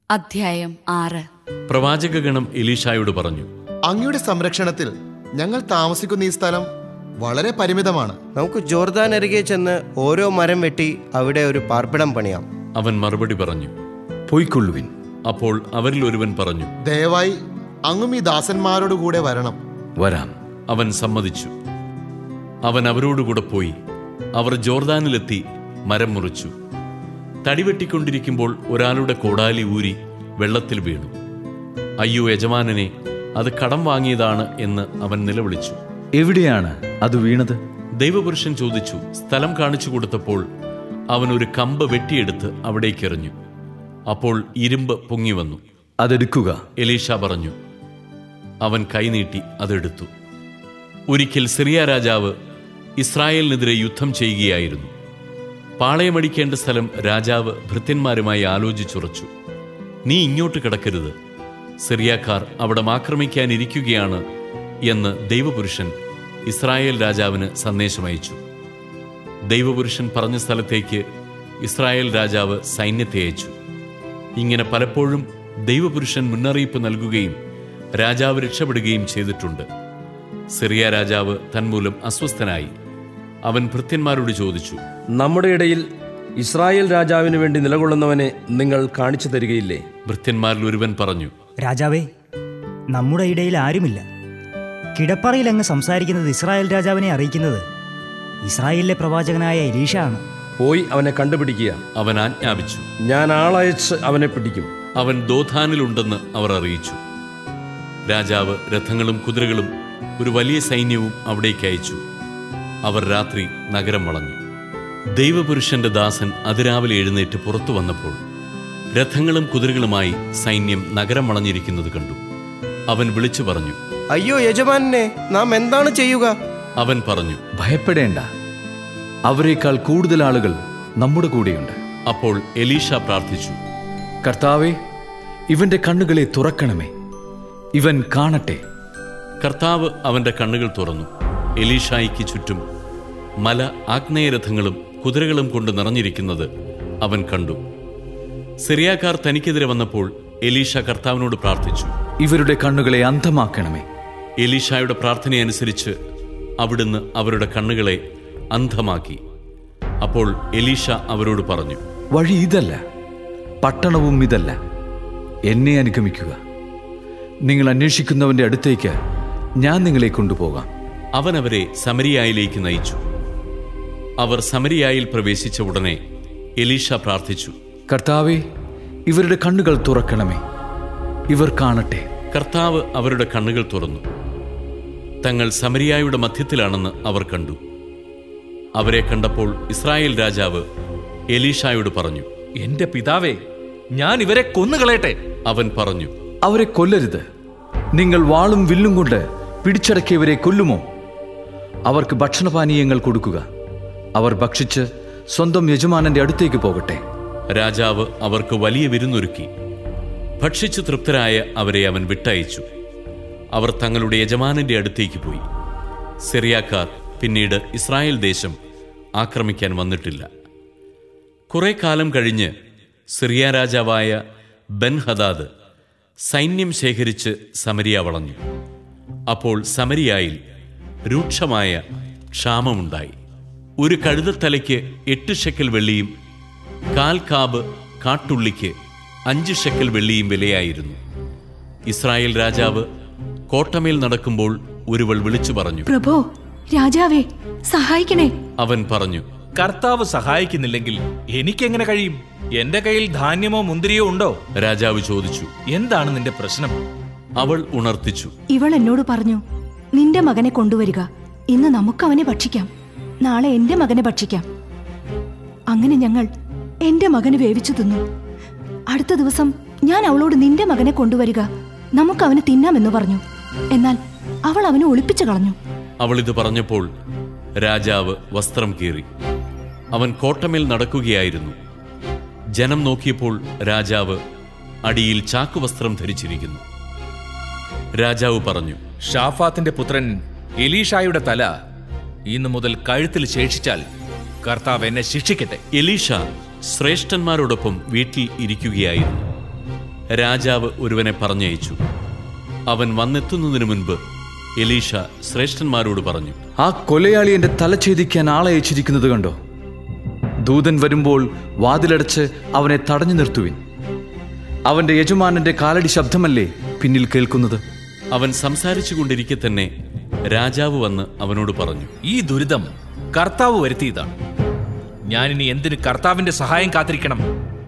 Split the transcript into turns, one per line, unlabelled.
അധ്യായം ആറ്
പ്രവാചകഗണം എലീഷായോട് പറഞ്ഞു
അങ്ങയുടെ സംരക്ഷണത്തിൽ ഞങ്ങൾ താമസിക്കുന്ന ഈ സ്ഥലം വളരെ പരിമിതമാണ്
നമുക്ക് ജോർദാൻ അരികെ ചെന്ന് ഓരോ മരം വെട്ടി അവിടെ ഒരു പാർപ്പിടം പണിയാം
അവൻ മറുപടി പറഞ്ഞു
പൊയ്ക്കൊള്ളുവിൻ
അപ്പോൾ അവരിൽ ഒരുവൻ പറഞ്ഞു
ദയവായി അങ്ങും ഈ ദാസന്മാരോട് കൂടെ വരണം
വരാം
അവൻ സമ്മതിച്ചു അവൻ അവരോടുകൂടെ പോയി അവർ ജോർദാനിലെത്തി മരം മുറിച്ചു തടിവെട്ടിക്കൊണ്ടിരിക്കുമ്പോൾ ഒരാളുടെ കോടാലി ഊരി വെള്ളത്തിൽ വീണു അയ്യോ യജമാനനെ അത് കടം വാങ്ങിയതാണ് എന്ന് അവൻ നിലവിളിച്ചു
എവിടെയാണ് അത് വീണത്
ദൈവപുരുഷൻ ചോദിച്ചു സ്ഥലം കാണിച്ചു കൊടുത്തപ്പോൾ അവൻ ഒരു കമ്പ് വെട്ടിയെടുത്ത് അവിടേക്ക് എറിഞ്ഞു അപ്പോൾ ഇരുമ്പ് പൊങ്ങി വന്നു
അതെടുക്കുക
എലീഷ പറഞ്ഞു അവൻ കൈനീട്ടി അതെടുത്തു ഒരിക്കൽ സിറിയ രാജാവ് ഇസ്രായേലിനെതിരെ യുദ്ധം ചെയ്യുകയായിരുന്നു പാളയമടിക്കേണ്ട സ്ഥലം രാജാവ് ഭൃത്യന്മാരുമായി ആലോചിച്ചുറച്ചു നീ ഇങ്ങോട്ട് കിടക്കരുത് സിറിയാക്കാർ അവിടെ ആക്രമിക്കാനിരിക്കുകയാണ് എന്ന് ദൈവപുരുഷൻ ഇസ്രായേൽ രാജാവിന് സന്ദേശമയച്ചു ദൈവപുരുഷൻ പറഞ്ഞ സ്ഥലത്തേക്ക് ഇസ്രായേൽ രാജാവ് സൈന്യത്തെ അയച്ചു ഇങ്ങനെ പലപ്പോഴും ദൈവപുരുഷൻ മുന്നറിയിപ്പ് നൽകുകയും രാജാവ് രക്ഷപ്പെടുകയും ചെയ്തിട്ടുണ്ട് സിറിയ രാജാവ് തന്മൂലം അസ്വസ്ഥനായി അവൻ ഭൃത്യന്മാരോട് ചോദിച്ചു
നമ്മുടെ ഇടയിൽ ഇസ്രായേൽ രാജാവിന് വേണ്ടി നിലകൊള്ളുന്നവനെ നിങ്ങൾ കാണിച്ചു തരികയില്ലേ
ഭൃത്യന്മാരിൽ ഒരുവൻ പറഞ്ഞു
രാജാവേ നമ്മുടെ ഇടയിൽ ആരുമില്ല കിടപ്പറയിൽ അങ്ങ് സംസാരിക്കുന്നത് ഇസ്രായേൽ രാജാവിനെ അറിയിക്കുന്നത് ഇസ്രായേലിലെ പ്രവാചകനായ എലീഷ ആണ്
പോയി അവനെ കണ്ടുപിടിക്കുക
അവൻ ആജ്ഞാപിച്ചു
ഞാൻ ആളയച്ച് അവനെ പിടിക്കും
അവൻ ദോധാനിലുണ്ടെന്ന് അവർ അറിയിച്ചു രാജാവ് രഥങ്ങളും കുതിരകളും ഒരു വലിയ സൈന്യവും അവിടേക്ക് അയച്ചു അവർ രാത്രി നഗരം വളഞ്ഞു ദൈവപുരുഷന്റെ ദാസൻ അതിരാവിലെ എഴുന്നേറ്റ് പുറത്തു വന്നപ്പോൾ രഥങ്ങളും കുതിരകളുമായി സൈന്യം നഗരം വളഞ്ഞിരിക്കുന്നത് കണ്ടു അവൻ വിളിച്ചു പറഞ്ഞു
അയ്യോ യജമാനെ നാം എന്താണ് ചെയ്യുക
അവൻ പറഞ്ഞു
ഭയപ്പെടേണ്ട അവരെക്കാൾ കൂടുതൽ ആളുകൾ നമ്മുടെ കൂടെയുണ്ട്
അപ്പോൾ എലീഷ പ്രാർത്ഥിച്ചു
കർത്താവെ ഇവന്റെ കണ്ണുകളെ തുറക്കണമേ ഇവൻ കാണട്ടെ
കർത്താവ് അവന്റെ കണ്ണുകൾ തുറന്നു എലീഷായിക്ക് ചുറ്റും മല ആഗ്നേയരഥങ്ങളും കുതിരകളും കൊണ്ട് നിറഞ്ഞിരിക്കുന്നത് അവൻ കണ്ടു സിറിയാക്കാർ തനിക്കെതിരെ വന്നപ്പോൾ എലീഷ കർത്താവിനോട് പ്രാർത്ഥിച്ചു
ഇവരുടെ കണ്ണുകളെ അന്ധമാക്കണമേ
എലീഷായുടെ പ്രാർത്ഥനയനുസരിച്ച് അവിടുന്ന് അവരുടെ കണ്ണുകളെ അന്ധമാക്കി അപ്പോൾ എലീഷ അവരോട് പറഞ്ഞു
വഴി ഇതല്ല പട്ടണവും ഇതല്ല എന്നെ അനുഗമിക്കുക നിങ്ങൾ അന്വേഷിക്കുന്നവന്റെ അടുത്തേക്ക് ഞാൻ നിങ്ങളെ കൊണ്ടുപോകാം
അവൻ അവരെ സമരിയായിലേക്ക് നയിച്ചു അവർ സമരിയായിൽ പ്രവേശിച്ച ഉടനെ എലീഷ പ്രാർത്ഥിച്ചു
കർത്താവെ ഇവരുടെ കണ്ണുകൾ തുറക്കണമേ ഇവർ കാണട്ടെ
കർത്താവ് അവരുടെ കണ്ണുകൾ തുറന്നു തങ്ങൾ സമരിയായുടെ മധ്യത്തിലാണെന്ന് അവർ കണ്ടു അവരെ കണ്ടപ്പോൾ ഇസ്രായേൽ രാജാവ് എലീഷായോട് പറഞ്ഞു
എന്റെ പിതാവേ ഞാൻ ഇവരെ കൊന്നുകളയട്ടെ
അവൻ പറഞ്ഞു
അവരെ കൊല്ലരുത് നിങ്ങൾ വാളും വില്ലും കൊണ്ട് പിടിച്ചടക്കിയവരെ കൊല്ലുമോ അവർക്ക് ഭക്ഷണപാനീയങ്ങൾ കൊടുക്കുക അവർ ഭക്ഷിച്ച് സ്വന്തം യജമാനന്റെ അടുത്തേക്ക് പോകട്ടെ
രാജാവ് അവർക്ക് വലിയ വിരുന്നൊരുക്കി ഭക്ഷിച്ചു തൃപ്തരായ അവരെ അവൻ വിട്ടയച്ചു അവർ തങ്ങളുടെ യജമാനന്റെ അടുത്തേക്ക് പോയി സിറിയാക്കാർ പിന്നീട് ഇസ്രായേൽ ദേശം ആക്രമിക്കാൻ വന്നിട്ടില്ല കുറെ കാലം കഴിഞ്ഞ് സിറിയ രാജാവായ ബൻ ഹദാദ് സൈന്യം ശേഖരിച്ച് സമരിയ വളഞ്ഞു അപ്പോൾ സമരിയായിൽ രൂക്ഷമായ ക്ഷാമമുണ്ടായി ഒരു കഴുതത്തലയ്ക്ക് എട്ട് ഷെക്കൽ വെള്ളിയും കാൽ കാബ് കാട്ടുള്ളിക്ക് അഞ്ച് ഷെക്കൽ വെള്ളിയും വിലയായിരുന്നു ഇസ്രായേൽ രാജാവ് കോട്ടമേൽ നടക്കുമ്പോൾ ഒരുവൾ വിളിച്ചു പറഞ്ഞു
പ്രഭോ രാജാവേ സഹായിക്കണേ
അവൻ പറഞ്ഞു
കർത്താവ് സഹായിക്കുന്നില്ലെങ്കിൽ എനിക്കെങ്ങനെ കഴിയും എന്റെ കയ്യിൽ ധാന്യമോ മുന്തിരിയോ ഉണ്ടോ
രാജാവ് ചോദിച്ചു
എന്താണ് നിന്റെ പ്രശ്നം
അവൾ ഉണർത്തിച്ചു
ഇവൾ എന്നോട് പറഞ്ഞു നിന്റെ മകനെ കൊണ്ടുവരിക ഇന്ന് നമുക്ക് അവനെ ഭക്ഷിക്കാം നാളെ എന്റെ മകനെ ഭക്ഷിക്കാം അങ്ങനെ ഞങ്ങൾ എന്റെ മകന് വേവിച്ചു തിന്നു അടുത്ത ദിവസം ഞാൻ അവളോട് നിന്റെ മകനെ കൊണ്ടുവരിക നമുക്ക് അവന് തിന്നാമെന്ന് പറഞ്ഞു എന്നാൽ അവൾ അവനെ ഒളിപ്പിച്ചു കളഞ്ഞു
അവൾ ഇത് പറഞ്ഞപ്പോൾ രാജാവ് വസ്ത്രം കീറി അവൻ കോട്ടമേൽ നടക്കുകയായിരുന്നു ജനം നോക്കിയപ്പോൾ രാജാവ് അടിയിൽ ചാക്കുവസ്ത്രം ധരിച്ചിരിക്കുന്നു രാജാവ് പറഞ്ഞു
ഷാഫാത്തിന്റെ പുത്രൻ എലീഷായുടെ തല ഇന്നു മുതൽ കഴുത്തിൽ ശേഷിച്ചാൽ കർത്താവ് എന്നെ ശിക്ഷിക്കട്ടെ
എലീഷ ശ്രേഷ്ഠന്മാരോടൊപ്പം വീട്ടിൽ ഇരിക്കുകയായിരുന്നു രാജാവ് ഒരുവനെ പറഞ്ഞയച്ചു അവൻ വന്നെത്തുന്നതിനു മുൻപ് എലീഷ ശ്രേഷ്ഠന്മാരോട് പറഞ്ഞു
ആ കൊലയാളി എന്റെ തല ഛേദിക്കാൻ ആളെ അയച്ചിരിക്കുന്നത് കണ്ടോ ദൂതൻ വരുമ്പോൾ വാതിലടച്ച് അവനെ തടഞ്ഞു നിർത്തുവിൻ അവന്റെ യജമാനന്റെ കാലടി ശബ്ദമല്ലേ പിന്നിൽ കേൾക്കുന്നത്
അവൻ സംസാരിച്ചു കൊണ്ടിരിക്കെ തന്നെ രാജാവ് വന്ന് അവനോട് പറഞ്ഞു
ഈ ദുരിതം കർത്താവ് വരുത്തിയതാണ് ഞാനിനി എന്തിന് കർത്താവിന്റെ സഹായം കാത്തിരിക്കണം